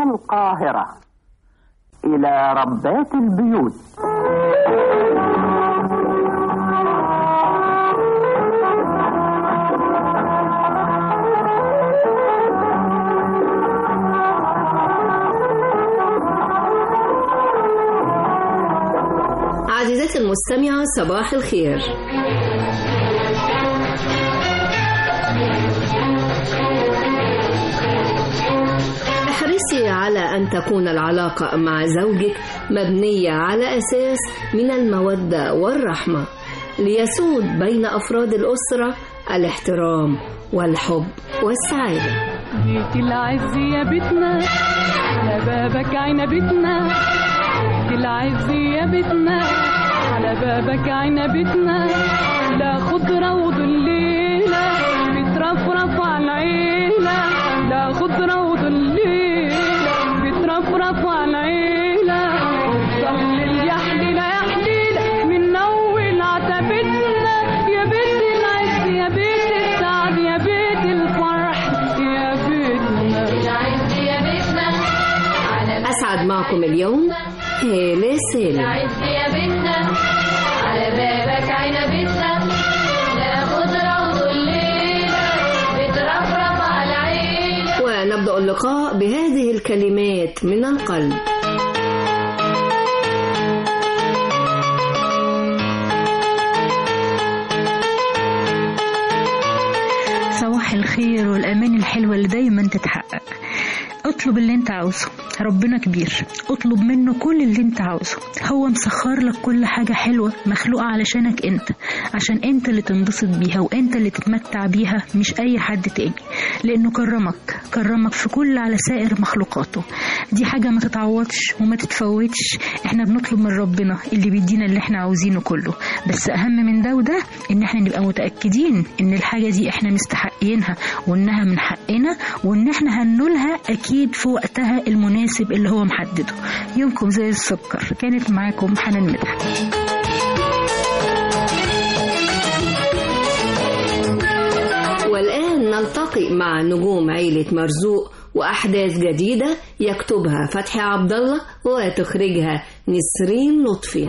القاهرة إلى ربات البيوت عزيزتي المستمعة صباح الخير احرصي على أن تكون العلاقة مع زوجك مبنية على أساس من المودة والرحمة ليسود بين أفراد الأسرة الاحترام والحب والسعادة بيت العز يا بيتنا على بابك عنبتنا بيت العز يا بيتنا على بابك عنبتنا لا خضرة وظليلة بترفرف على العيلة لا خضرة وظليلة بترفرف على العيلة صلي يا حليلة يا حليلة من أول عتبتنا يا بيت العز يا بيت السعد يا بيت الفرح يا بيتنا العز يا بيتنا أسعد معكم اليوم هالة سالم العز يا بيتنا على بابك عنبتنا لا خضرة وظليلة بترفرف على العين ونبدأ اللقاء بهذه الكلمات من القلب صباح الخير والأمان الحلوة اللي دايما تتحقق اطلب اللي انت عاوزه ربنا كبير اطلب منه كل اللي انت عاوزه هو مسخر لك كل حاجة حلوة مخلوقة علشانك انت عشان انت اللي تنبسط بيها وانت اللي تتمتع بيها مش اي حد تاني لانه كرمك كرمك في كل على سائر مخلوقاته دي حاجة ما تتعوضش وما تتفوتش احنا بنطلب من ربنا اللي بيدينا اللي احنا عاوزينه كله بس اهم من ده وده ان احنا نبقى متأكدين ان الحاجة دي احنا مستحقينها وانها من حقنا وان احنا هننولها اكيد في وقتها المناسب اللي هو محدده يومكم زي السكر كانت معاكم حنان مدحت والآن نلتقي مع نجوم عيلة مرزوق وأحداث جديدة يكتبها فتحي عبد الله وتخرجها نسرين لطفي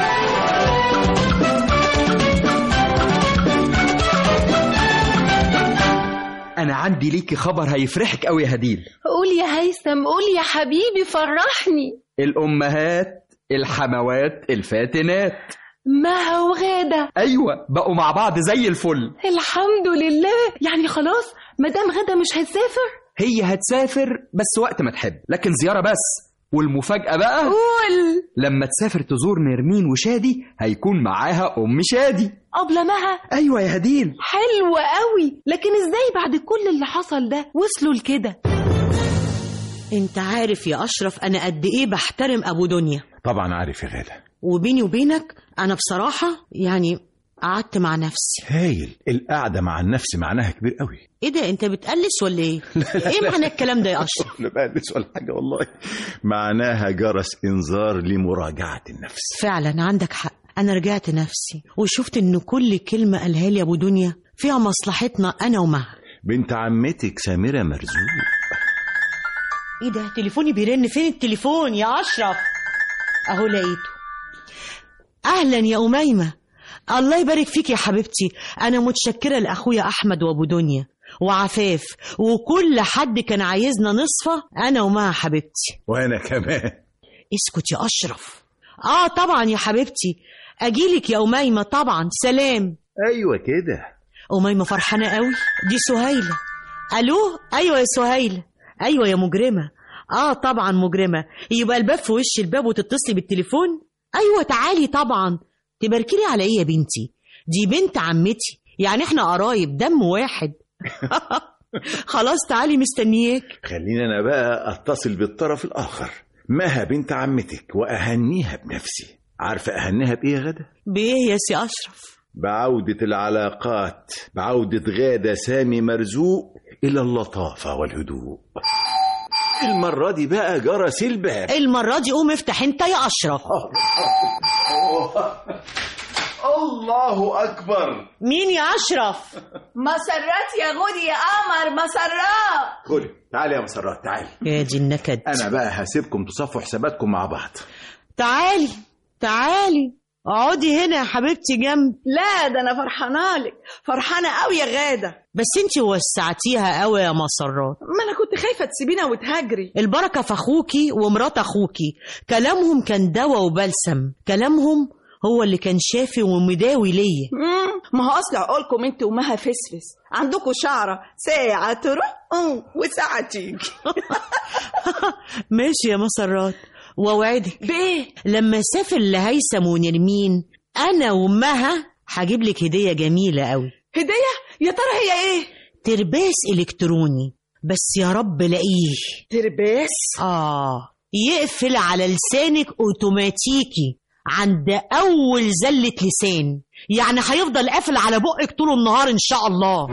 انا عندي ليكي خبر هيفرحك قوي يا هديل قول يا هيثم قول يا حبيبي فرحني الامهات الحموات الفاتنات مها وغادة ايوه بقوا مع بعض زي الفل الحمد لله يعني خلاص مدام غادة مش هتسافر هي هتسافر بس وقت ما تحب لكن زياره بس والمفاجاه بقى قول لما تسافر تزور نرمين وشادي هيكون معاها ام شادي أبلة مها ايوه يا هديل حلوة قوي لكن ازاي بعد كل اللي حصل ده وصلوا لكده انت عارف يا اشرف انا قد ايه بحترم ابو دنيا طبعا عارف يا غادة وبيني وبينك انا بصراحه يعني قعدت مع نفسي هايل القعدة مع النفس معناها كبير قوي ايه ده انت بتقلس ولا ايه ايه معنى الكلام ده يا اشرف لا بقلس ولا حاجة والله معناها جرس إنذار لمراجعة النفس فعلا عندك حق انا رجعت نفسي وشفت ان كل كلمه قالها لي ابو دنيا فيها مصلحتنا انا ومها بنت عمتك سامرة مرزوق ايه ده تليفوني بيرن فين التليفون يا اشرف اهو لقيته اهلا يا اميمه الله يبارك فيك يا حبيبتي انا متشكره لاخويا احمد وابو دنيا وعفاف وكل حد كان عايزنا نصفى انا ومها حبيبتي وأنا كمان اسكت يا اشرف اه طبعا يا حبيبتي اجيلك يا اميمه طبعا سلام أيوة كده أميمة فرحانة قوي دي سهيلة ألو أيوة يا سهيلة أيوة يا مجرمة آه طبعا مجرمة يبقى الباب في وش الباب وتتصلي بالتليفون أيوة تعالي طبعا تباركيلي على إيه يا بنتي دي بنت عمتي يعني إحنا قرايب دم واحد خلاص تعالي مستنياك خليني أنا بقى أتصل بالطرف الآخر مها بنت عمتك وأهنيها بنفسي عارفة أهنيها بإيه يا غدا؟ بإيه يا سي أشرف بعودة العلاقات بعودة غادة سامي مرزوق إلى اللطافة والهدوء المرة دي بقى جرس الباب المرة دي قوم افتح انت يا أشرف الله أكبر مين يا اشرف مسرات يا غودي يا قمر مسرات خدي تعالي يا مسرات تعالي يا دي النكد أنا بقى هسيبكم تصفوا حساباتكم مع بعض تعالي تعالي اقعدي هنا يا حبيبتي جنب لا ده انا فرحانه لك فرحانه قوي يا غاده بس انتي وسعتيها قوي يا مسرات ما انا كنت خايفه تسيبينا وتهاجري البركه في اخوكي ومرات اخوكي كلامهم كان دواء وبلسم كلامهم هو اللي كان شافي ومداوي ليا مم، ما هو اصل عقولكم انت ومها فسفس عندكم شعره ساعه تروح أم، وساعه تيجي ماشي يا مسرات واوعدك بايه لما اسافر لهيثم ونرمين انا وامها هجيب لك هديه جميله قوي هديه يا ترى هي ايه ترباس الكتروني بس يا رب لاقيه ترباس اه يقفل على لسانك اوتوماتيكي عند اول زله لسان يعني هيفضل قافل على بقك طول النهار ان شاء الله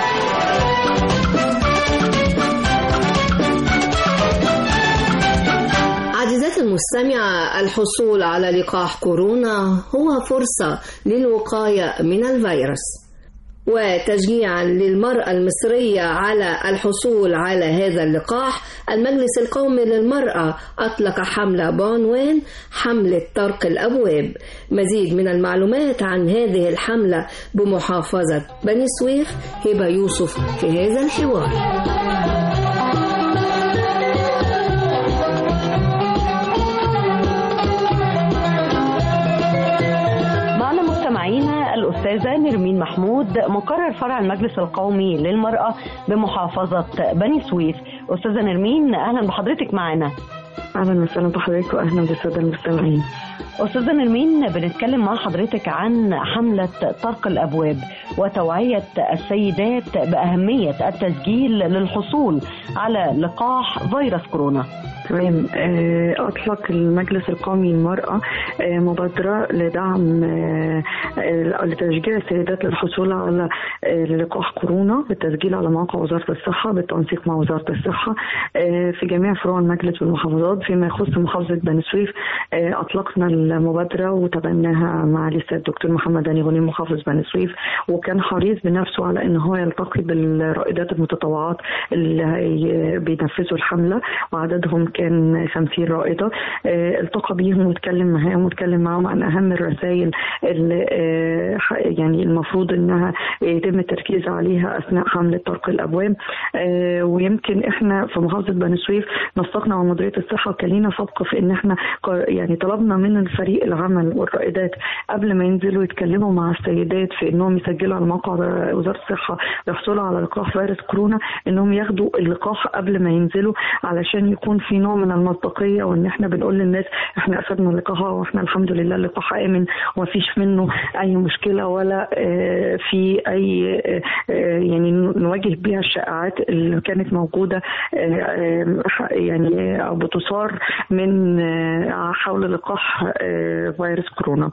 عزيزاتي المستمعة الحصول على لقاح كورونا هو فرصة للوقاية من الفيروس وتشجيعا للمرأة المصرية على الحصول على هذا اللقاح المجلس القومي للمرأة أطلق حملة بعنوان حملة طرق الأبواب مزيد من المعلومات عن هذه الحملة بمحافظة بني سويف هبة يوسف في هذا الحوار معنا مستمعينا الأستاذة نرمين محمود مقرر فرع المجلس القومي للمرأة بمحافظة بني سويف أستاذة نرمين أهلا بحضرتك معنا اهلا وسهلا بحضرتك واهلا بالساده المستمعين أستاذة نرمين بنتكلم مع حضرتك عن حملة طرق الأبواب وتوعية السيدات بأهمية التسجيل للحصول على لقاح فيروس كورونا تمام آه، اطلق المجلس القومي للمراه آه، مبادره لدعم آه، آه، لتشجيع السيدات للحصول على آه، لقاح كورونا بالتسجيل على موقع وزاره الصحه بالتنسيق مع وزاره الصحه آه، في جميع فروع المجلس والمحافظات فيما يخص محافظه بني سويف آه، اطلقنا المبادره وتبناها مع لسه الدكتور محمد هاني غنيم محافظ بني سويف وكان حريص بنفسه على ان هو يلتقي بالرائدات المتطوعات اللي هي- بينفذوا الحمله وعددهم كان 50 رائده آه، التقى بيهم واتكلم معاهم واتكلم معاهم عن اهم الرسائل اللي آه، ح- يعني المفروض انها يتم التركيز عليها اثناء حمله طرق الابواب آه، ويمكن احنا في محافظه بني سويف نسقنا مع مديريه الصحه وكان لينا سبق في ان احنا ق- يعني طلبنا من الفريق العمل والرائدات قبل ما ينزلوا يتكلموا مع السيدات في انهم يسجلوا على موقع وزاره الصحه يحصلوا على لقاح فيروس كورونا انهم ياخدوا اللقاح قبل ما ينزلوا علشان يكون في نوع من المصداقيه وان احنا بنقول للناس احنا اخذنا اللقاح واحنا الحمد لله اللقاح امن ومفيش منه اي مشكله ولا آه، في اي آه، آه، يعني نواجه بيها الشائعات اللي كانت موجوده آه، آه، يعني او بتثار من آه، حول لقاح آه، فيروس كورونا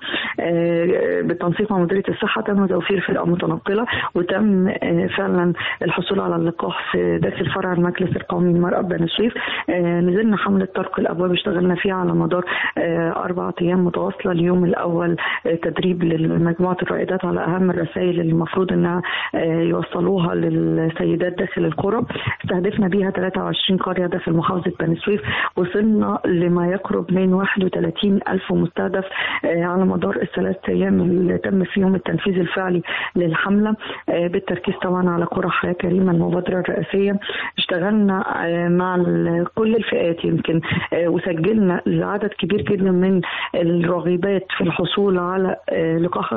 آه، بالتنسيق مع مديريه الصحه تم توفير فرقه متنقله وتم آه، فعلا الحصول على اللقاح في داخل فرع المجلس القومي للمراه بني سويف آه، نزلنا حمله طرق الابواب اشتغلنا فيها على مدار آه، اربع ايام متواصله اليوم الاول آه، تدريب لمجموعه الرائدات على اهم الرسائل اللي المفروض انها آه، يوصلوها للسيدات داخل القرى استهدفنا بيها 23 قريه داخل محافظه بني سويف وصلنا لما يقرب من 31 الف مستهدف آه، على مدار الثلاث ايام اللي تم فيهم التنفيذ الفعلي للحمله آه، بالتركيز طبعا على قرى حياه كريمه المبادره الرئاسيه اشتغلنا آه، مع ال- كل الفئات يمكن آه، وسجلنا لعدد كبير جدا من الراغبات في الحصول على آه، لقاح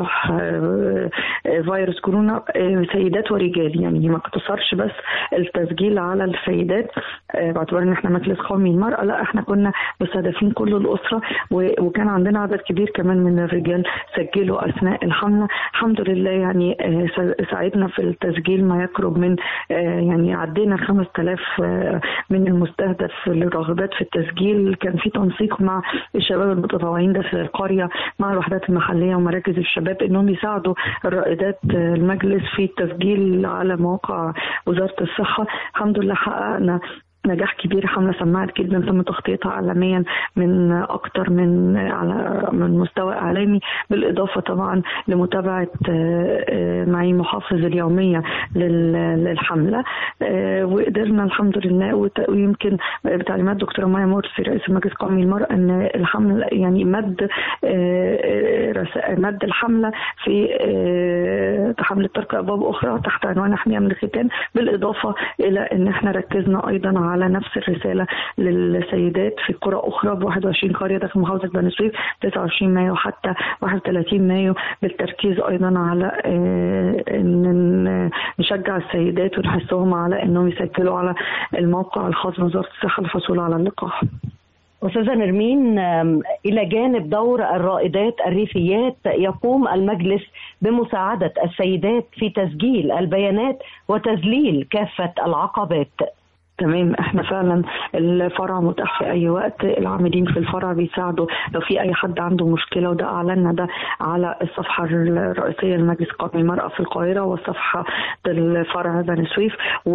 آه، آه، فيروس كورونا آه، سيدات ورجال يعني ما اقتصرش بس التسجيل على السيدات آه، باعتبار ان احنا مجلس قومي للمراه لا احنا كنا مستهدفين كل الاسره و- وكان عندنا عدد كبير كمان من الرجال سجلوا اثناء الحمله الحمد لله يعني آه، سا- ساعدنا في التسجيل ما يقرب من آه، يعني عدينا 5000 آه، من المستهدف للراغبات في التسجيل كان في تنسيق مع الشباب المتطوعين داخل القريه مع الوحدات المحليه ومراكز الشباب انهم يساعدوا الرائدات آه، المجلس في التسجيل على مواقع وزاره الصحه الحمد لله حققنا نجاح كبير حملة سمعت جدا تم تغطيتها إعلاميا من أكتر من على من مستوى إعلامي بالإضافة طبعا لمتابعة آه، آه، معين محافظ اليومية لل- للحملة آه، وقدرنا الحمد لله وت- ويمكن بتعليمات دكتورة مايا مرسي رئيس المجلس القومي للمرأة أن الحملة يعني مد آه، آه، رسا- مد الحملة في آه، حملة ترك أبواب أخرى تحت عنوان أحمية من الختان بالإضافة إلى أن احنا ركزنا أيضا على نفس الرسالة للسيدات في قرى أخرى ب 21 قرية داخل محافظة بني سويف 29 مايو حتى 31 مايو بالتركيز أيضا على آه، أن نشجع السيدات ونحثهم على أنهم يسجلوا على الموقع الخاص بوزارة الصحة للحصول على اللقاح أستاذة نرمين آم، إلى جانب دور الرائدات الريفيات يقوم المجلس بمساعدة السيدات في تسجيل البيانات وتذليل كافة العقبات تمام احنا فعلا الفرع متاح في اي وقت العاملين في الفرع بيساعدوا لو في اي حد عنده مشكله وده اعلنا ده على الصفحه الرئيسيه لمجلس قومي المراه في القاهره والصفحه الفرع بني سويف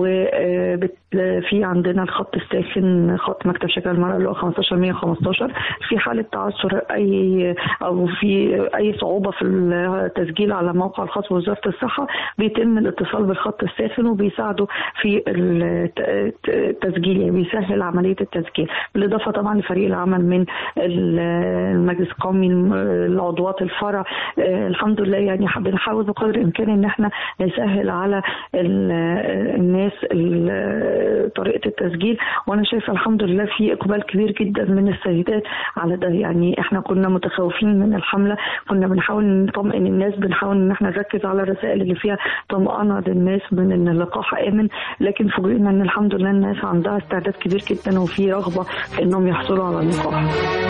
وفي عندنا الخط الساخن خط مكتب شكل المراه اللي هو 15 115 في حاله تعثر اي او في اي صعوبه في التسجيل على موقع الخاص بوزاره الصحه بيتم الاتصال بالخط الساخن وبيساعدوا في الت- التسجيل يعني بيسهل عمليه التسجيل بالاضافه طبعا لفريق العمل من ال- المجلس القومي العضوات الفرع آه، الحمد لله يعني حاب- بنحاول بقدر الامكان ان احنا نسهل على ال- الناس ال- طريقه التسجيل وانا شايفه الحمد لله في اقبال كبير جدا من السيدات على ده يعني احنا كنا متخوفين من الحمله كنا بنحاول نطمئن الناس بنحاول ان احنا نركز على الرسائل اللي فيها طمأنة للناس من ان اللقاح امن لكن فوجئنا ان الحمد لله الناس عندها استعداد كبير جدا وفي رغبه في انهم يحصلوا على اللقاح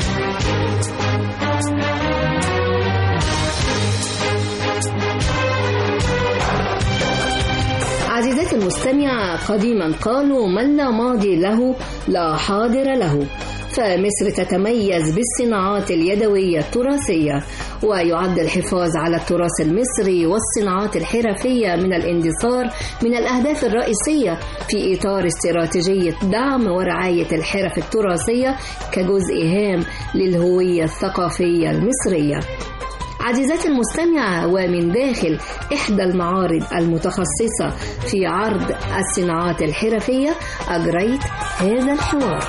عزيزتي المستمع قديما قالوا من لا ماضي له لا حاضر له فمصر تتميز بالصناعات اليدوية التراثية ويعد الحفاظ على التراث المصري والصناعات الحرفية من الاندثار من الأهداف الرئيسية في إطار استراتيجية دعم ورعاية الحرف التراثية كجزء هام للهوية الثقافية المصرية عزيزتي المستمعة ومن داخل إحدى المعارض المتخصصة في عرض الصناعات الحرفية أجريت هذا الحوار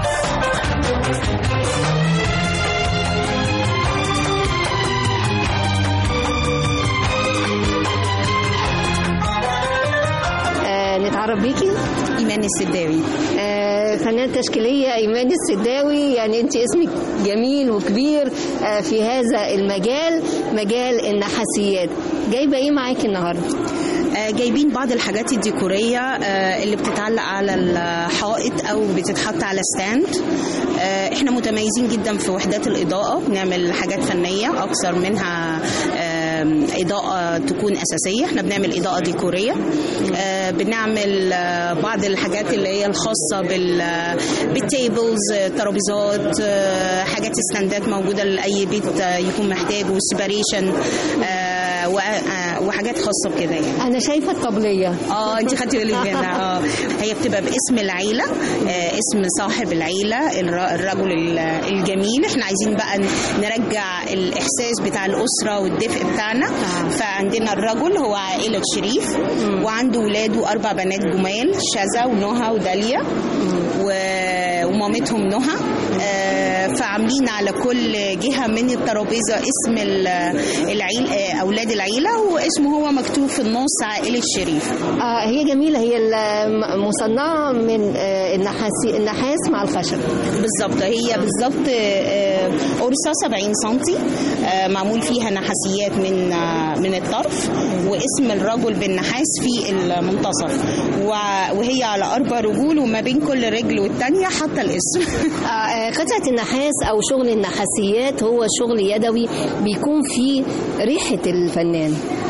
آه نتعرف بيكي إيمان السداوي آه فنانة تشكيلية إيمان السداوي يعني أنت اسمك جميل وكبير آه في هذا المجال مجال النحاسيات جايبة إيه معاكي النهاردة؟ آه، جايبين بعض الحاجات الديكورية آه، اللي بتتعلق على الحائط أو بتتحط على ستاند آه، احنا متميزين جدا في وحدات الإضاءة بنعمل حاجات فنية أكثر منها آم، إضاءة تكون أساسية احنا بنعمل إضاءة ديكورية آه، بنعمل آه، بعض الحاجات اللي هي الخاصة بال بالتيبلز آه، ترابيزات آه، حاجات ستاندات موجودة لأي بيت آه، يكون محتاجه سيباريشن وحاجات خاصة بكده يعني أنا شايفة الطبلية اه انت خدتي بالك منها اه هي بتبقى باسم العيله آه اسم صاحب العيله الر- الرجل ال- الجميل احنا عايزين بقى ن- نرجع الاحساس بتاع الاسره والدفء بتاعنا فعندنا الرجل هو عائله شريف وعنده ولاده اربع بنات جمال شذا ونهى وداليا و- ومامتهم نهى آه، فعاملين على كل جهه من الترابيزه اسم ال- العيل آه، اولاد العيله واسمه هو مكتوب في النص عائله شريف آه هي جميلة هي ال- مصنعة من آه النحاس النحاس مع الخشب بالظبط هي بالظبط آه، قرصة 70 سنتي آه، معمول فيها نحاسيات من آه، من الطرف واسم الرجل بالنحاس في المنتصف و- وهي على أربع رجول وما بين كل رجل والتانية حتى الاسم آه، آه، قطعة النحاس أو شغل النحاسيات هو شغل يدوي بيكون فيه ريحة الفنان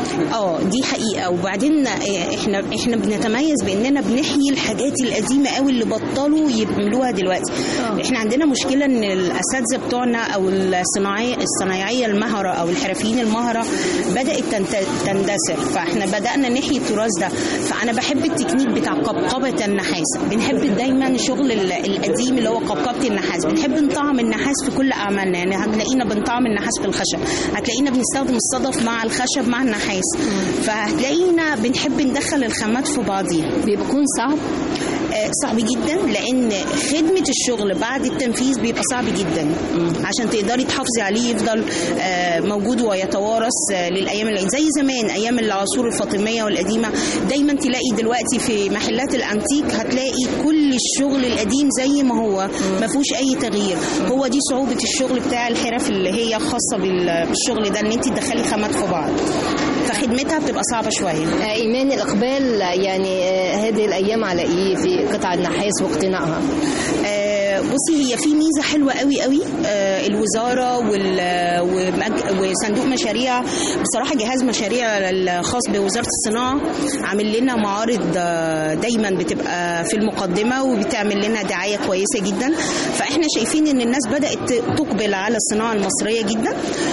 اه دي حقيقه وبعدين آه، احنا احنا بنتميز باننا بنحيي الحاجات القديمه قوي اللي بطلوا يعملوها دلوقتي احنا عندنا مشكله ان الاساتذه بتوعنا او الصناعيه الصنايعيه المهره او الحرفيين المهره بدات تنت- تندثر فاحنا بدانا نحيي التراث ده فانا بحب التكنيك بتاع قبقبه النحاس بنحب دايما شغل ال- القديم اللي هو قبقبه النحاس بنحب نطعم النحاس في كل اعمالنا يعني هتلاقينا بنطعم النحاس في الخشب هتلاقينا بنستخدم الصدف مع الخشب مع النحاس فهتلاقينا بنحب ندخل الخامات في بعضيها بيكون صعب آه، صعب جدا لان خدمه الشغل بعد التنفيذ بيبقى صعب جدا عشان تقدري تحافظي عليه يفضل آه، موجود ويتوارث آه، للايام اللي زي زمان ايام العصور الفاطميه والقديمه دايما تلاقي دلوقتي في محلات الانتيك هتلاقي كل الشغل القديم زي ما هو ما فيهوش اي تغيير هو دي صعوبه الشغل بتاع الحرف اللي هي خاصه بال- بالشغل ده ان انت تدخلي خامات في بعض فخدمتها بتبقى صعبه شويه آه، ايمان الاقبال يعني آه، هذه الايام على ايه في قطع النحاس واقتنائها آه، بصي هي في ميزه حلوه قوي قوي آه، الوزاره وال- ومج- وصندوق مشاريع بصراحه جهاز مشاريع الخاص بوزاره الصناعه عامل لنا معارض آه، دايما بتبقى في المقدمه وبتعمل لنا دعايه كويسه جدا فاحنا شايفين ان الناس بدات تقبل على الصناعه المصريه جدا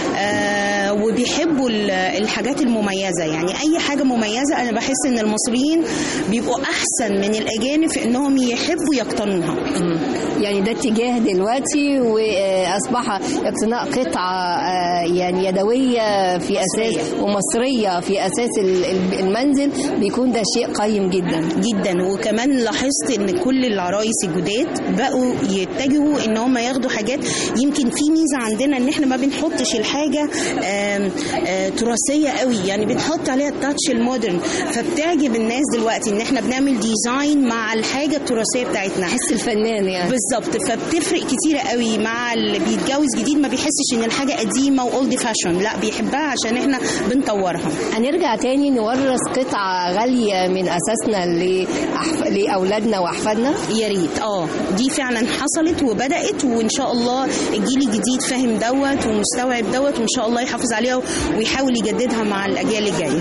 آه، وبيحبوا ال- الحاجات المميزه يعني اي حاجه مميزه انا بحس ان المصريين بيبقوا احسن من الاجانب في انهم يحبوا يقتنوها يعني ده اتجاه دلوقتي واصبح اقتناء قطعه آه، يعني يدويه في اساس ومصريه في اساس ال- ال- المنزل بيكون ده شيء قيم جدا جدا وكمان لاحظت ان كل العرايس الجداد بقوا يتجهوا ان هم ياخدوا حاجات يمكن في ميزه عندنا ان احنا ما بنحطش الحاجه آم، آه، تراثيه قوي يعني بنحط عليها التاتش المودرن فبتعجب الناس دلوقتي ان احنا بنعمل ديزاين مع الحاجه التراثيه بتاعتنا حس الفنان يعني بالظبط فبتفرق كتير قوي مع اللي بيتجوز جديد ما بيحسش ان الحاجه قديمه واولد فاشون لا بيحبها عشان احنا بنطورها هنرجع تاني نورث قطعة غالية من أساسنا لأحف... لأولادنا وأحفادنا يا ريت اه دي فعلا حصلت وبدات وان شاء الله الجيل الجديد فاهم دوت ومستوعب دوت وان شاء الله يحافظ عليها ويحاول يجددها مع الاجيال الجايه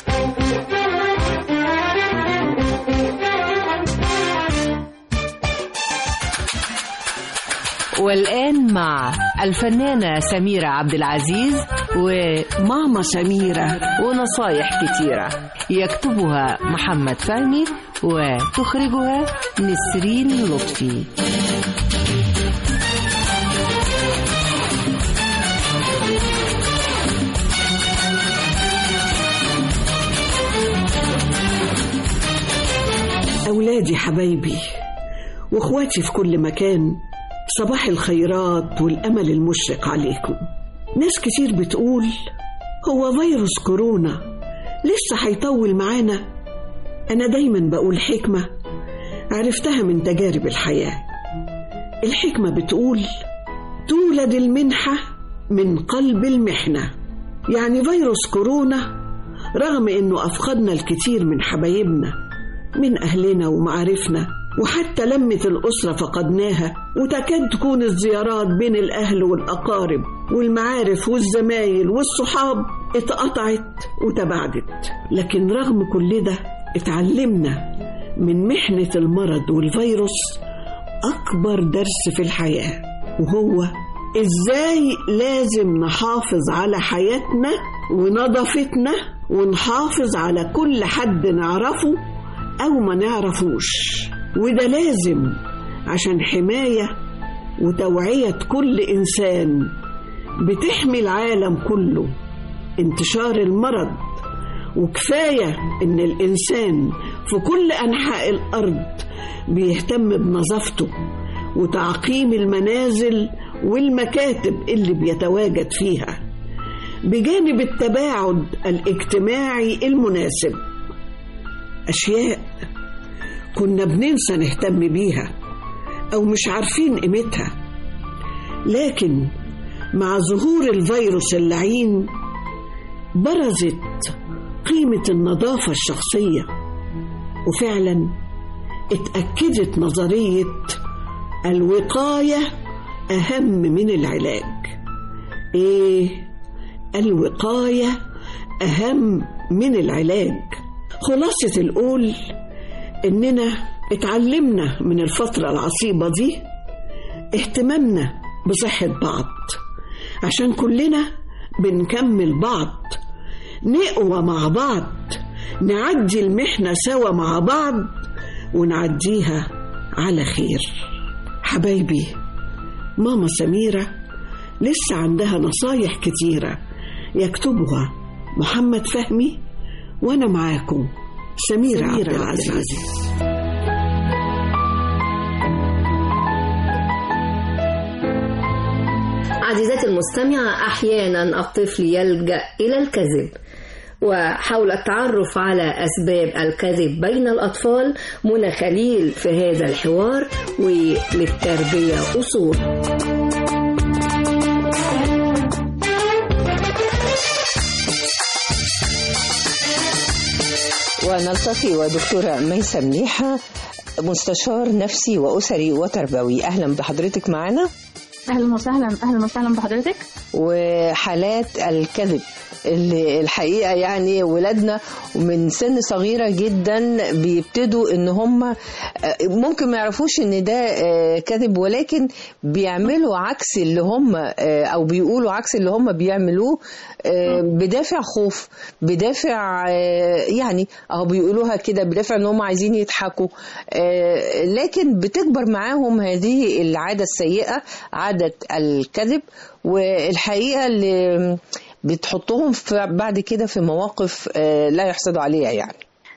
والآن مع الفنانة سميرة عبد العزيز وماما سميرة ونصايح كتيرة يكتبها محمد فهمي وتخرجها نسرين لطفي أولادي حبايبي وإخواتي في كل مكان صباح الخيرات والأمل المشرق عليكم ناس كتير بتقول هو فيروس كورونا لسه هيطول معانا أنا دايما بقول حكمة عرفتها من تجارب الحياة الحكمة بتقول تولد المنحة من قلب المحنة يعني فيروس كورونا رغم انه افقدنا الكثير من حبايبنا من اهلنا ومعارفنا وحتى لمة الأسرة فقدناها وتكاد تكون الزيارات بين الأهل والأقارب والمعارف والزمايل والصحاب اتقطعت وتباعدت لكن رغم كل ده اتعلمنا من محنة المرض والفيروس أكبر درس في الحياة وهو إزاي لازم نحافظ على حياتنا ونظافتنا ونحافظ على كل حد نعرفه أو ما نعرفوش وده لازم عشان حماية وتوعية كل إنسان بتحمي العالم كله انتشار المرض وكفاية إن الإنسان في كل أنحاء الأرض بيهتم بنظافته وتعقيم المنازل والمكاتب اللي بيتواجد فيها بجانب التباعد الاجتماعي المناسب أشياء كنا بننسى نهتم بيها أو مش عارفين قيمتها لكن مع ظهور الفيروس اللعين برزت قيمة النظافة الشخصية وفعلا اتأكدت نظرية الوقاية أهم من العلاج إيه الوقاية أهم من العلاج خلاصة القول إننا اتعلمنا من الفترة العصيبة دي اهتمامنا بصحة بعض عشان كلنا بنكمل بعض نقوى مع بعض نعدي المحنة سوا مع بعض ونعديها على خير حبايبي ماما سميرة لسه عندها نصايح كتيرة يكتبها محمد فهمي وأنا معاكم سميرة, سميرة عبد العزيز, عبد العزيز. عزيزتي المستمعة أحيانا الطفل يلجأ إلى الكذب وحول التعرف على أسباب الكذب بين الأطفال منى خليل في هذا الحوار وللتربية أصول ونلتقي ودكتورة ميسة مليحة مستشار نفسي وأسري وتربوي أهلا بحضرتك معنا اهلا وسهلا اهلا وسهلا بحضرتك وحالات الكذب اللي الحقيقه يعني ولادنا من سن صغيره جدا بيبتدوا ان هم ممكن ما يعرفوش ان ده كذب ولكن بيعملوا عكس اللي هم او بيقولوا عكس اللي هم بيعملوه بدافع خوف بدافع يعني اهو بيقولوها كده بدافع ان هم عايزين يضحكوا لكن بتكبر معاهم هذه العاده السيئه عاده الكذب والحقيقه اللي بتحطهم في بعد كده في مواقف لا يحسدوا عليها يعني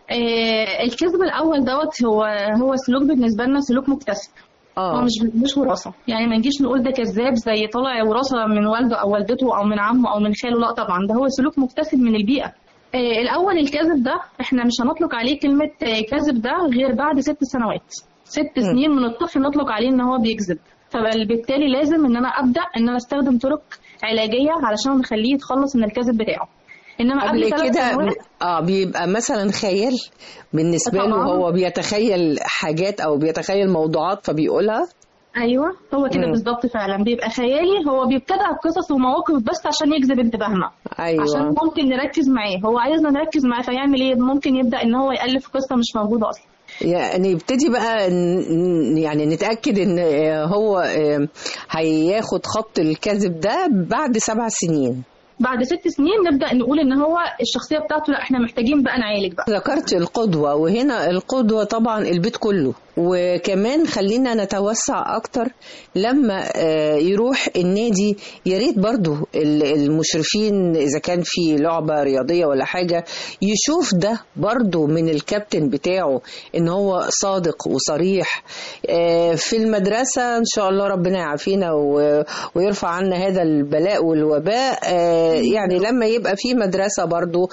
الكذب الاول دوت هو هو سلوك بالنسبه لنا سلوك مكتسب اه هو مش مش وراثه يعني ما نجيش نقول ده كذاب زي طالع وراثه من والده او والدته او من عمه او من خاله لا طبعا ده هو سلوك مكتسب من البيئه آه الاول الكذب ده احنا مش هنطلق عليه كلمه كذب ده غير بعد ست سنوات ست سنين من الطفل نطلق عليه ان هو بيكذب فبالتالي لازم ان انا ابدا ان انا استخدم طرق علاجيه علشان نخليه يتخلص من الكذب بتاعه انما قبل قبل كده سنوات اه بيبقى مثلا خيال بالنسبه له طبعاً. هو بيتخيل حاجات او بيتخيل موضوعات فبيقولها ايوه هو كده مم. بالظبط فعلا بيبقى خيالي هو بيبتدع قصص ومواقف بس عشان يجذب انتباهنا ايوه عشان ممكن نركز معاه هو عايزنا نركز معاه فيعمل ايه ممكن يبدا ان هو يالف قصه مش موجوده اصلا يعني يبتدي بقى ن- يعني نتأكد ان آه، هو آه، هياخد خط الكذب ده بعد سبع سنين بعد ست سنين نبدا نقول ان هو الشخصيه بتاعته لا احنا محتاجين بقى نعالج بقى ذكرت القدوة وهنا القدوة طبعا البيت كله وكمان خلينا نتوسع أكتر لما آه، يروح النادي يا ريت برضو ال- المشرفين إذا كان في لعبة رياضية ولا حاجة يشوف ده برضو من الكابتن بتاعه إن هو صادق وصريح آه، في المدرسة إن شاء الله ربنا يعافينا و- ويرفع عنا هذا البلاء والوباء آه، يعني لما يبقى في مدرسة برضو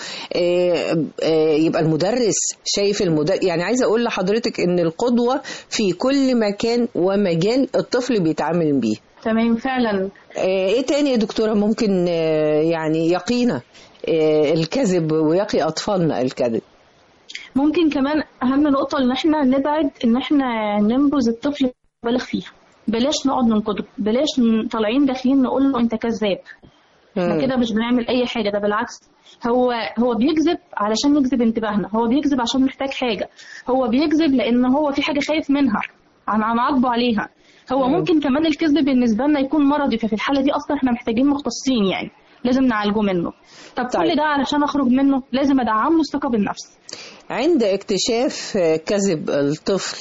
آه، آه، يبقى المدرس شايف المدرس يعني عايزة أقول لحضرتك إن القدوة في كل مكان ومجال الطفل بيتعامل بيه تمام فعلا آه، ايه تاني يا دكتورة ممكن آه، يعني يقينا آه، الكذب ويقي أطفالنا الكذب ممكن كمان اهم نقطه ان احنا نبعد ان احنا ننبذ الطفل بالغ فيها بلاش نقعد ننقده بلاش ن- طالعين داخلين نقول له انت كذاب احنا مم. كده مش بنعمل اي حاجه ده بالعكس هو هو بيكذب علشان يجذب انتباهنا هو بيكذب عشان محتاج حاجه هو بيكذب لان هو في حاجه خايف منها عن عن عاجبه عليها هو مم. ممكن كمان الكذب بالنسبه لنا يكون مرضي ففي الحاله دي اصلا احنا محتاجين مختصين يعني لازم نعالجه منه طب طيب. كل ده علشان اخرج منه لازم ادعم له الثقه بالنفس عند اكتشاف آه، كذب الطفل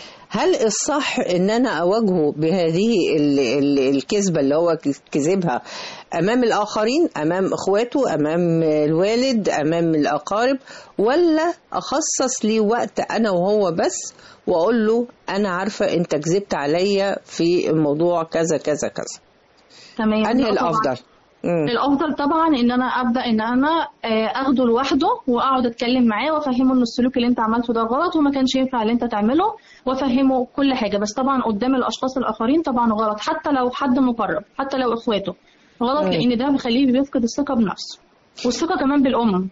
هل الصح ان انا اواجهه بهذه ال- ال- الكذبه اللي هو كذبها امام الاخرين امام اخواته امام الوالد امام الاقارب ولا اخصص لي وقت انا وهو بس واقول له انا عارفه انت كذبت عليا في الموضوع كذا كذا كذا تمام انهي لا طبعاً. الافضل مم. الافضل طبعا ان انا ابدا ان انا آه، اخده لوحده واقعد اتكلم معاه وافهمه ان السلوك اللي انت عملته ده غلط وما كانش ينفع اللي انت تعمله وافهمه كل حاجه بس طبعا قدام الاشخاص الاخرين طبعا غلط حتى لو حد مقرب حتى لو اخواته غلط مم. لان ده بيخليه بيفقد الثقه بنفسه والثقه كمان بالام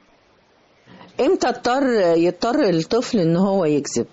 امتى اضطر يضطر الطفل ان هو يكذب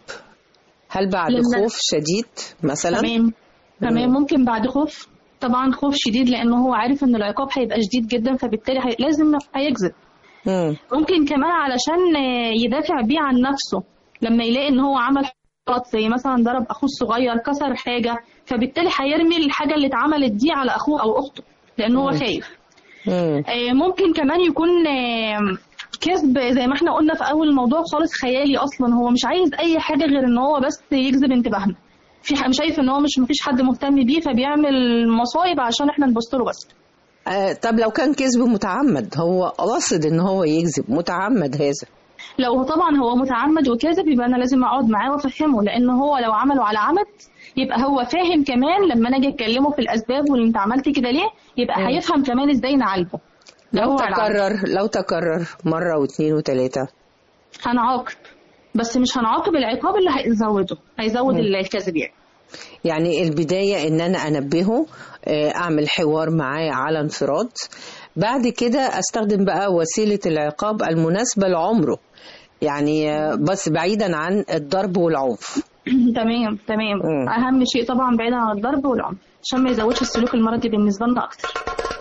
هل بعد لما- خوف شديد مثلا تمام تمام ممكن بعد خوف طبعا خوف شديد لانه هو عارف ان العقاب هيبقى شديد جدا فبالتالي هي... لازم هيكذب ممكن كمان علشان آه، يدافع بيه عن نفسه لما يلاقي ان هو عمل غلط زي مثلا ضرب اخوه الصغير كسر حاجه فبالتالي هيرمي الحاجه اللي اتعملت دي على اخوه او اخته لان هو مم. خايف آه، ممكن كمان يكون آه، كذب زي ما احنا قلنا في اول الموضوع خالص خيالي اصلا هو مش عايز اي حاجه غير ان هو بس يجذب انتباهنا في ح- شايف ان هو مش مفيش حد مهتم بيه فبيعمل مصايب عشان احنا نبص له بس آه طب لو كان كذب متعمد هو قاصد ان هو يكذب متعمد هذا لو طبعا هو متعمد وكاذب يبقى انا لازم اقعد معاه وافهمه لان هو لو عمله على عمد يبقى هو فاهم كمان لما انا اجي اكلمه في الاسباب واللي انت عملت كده ليه يبقى مم. هيفهم كمان ازاي نعالجه لو هو على عمد. تكرر لو تكرر مرة واثنين وثلاثة هنعاقب بس مش هنعاقب العقاب اللي هيزوده هيزود مم. الكذب يعني يعني البداية ان انا انبهه آه، اعمل حوار معاه على انفراد بعد كده استخدم بقى وسيلة العقاب المناسبة لعمره يعني آه، بس بعيدا عن الضرب والعنف تمام تمام مم. اهم شيء طبعا بعيدا عن الضرب والعنف عشان ما يزودش السلوك المرضي بالنسبه لنا اكتر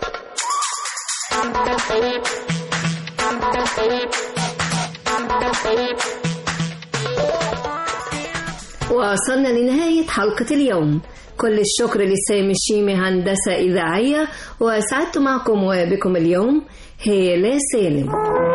وصلنا لنهاية حلقة اليوم كل الشكر لسامي الشيمي هندسة إذاعية وسعدت معكم وبكم اليوم هالة سالم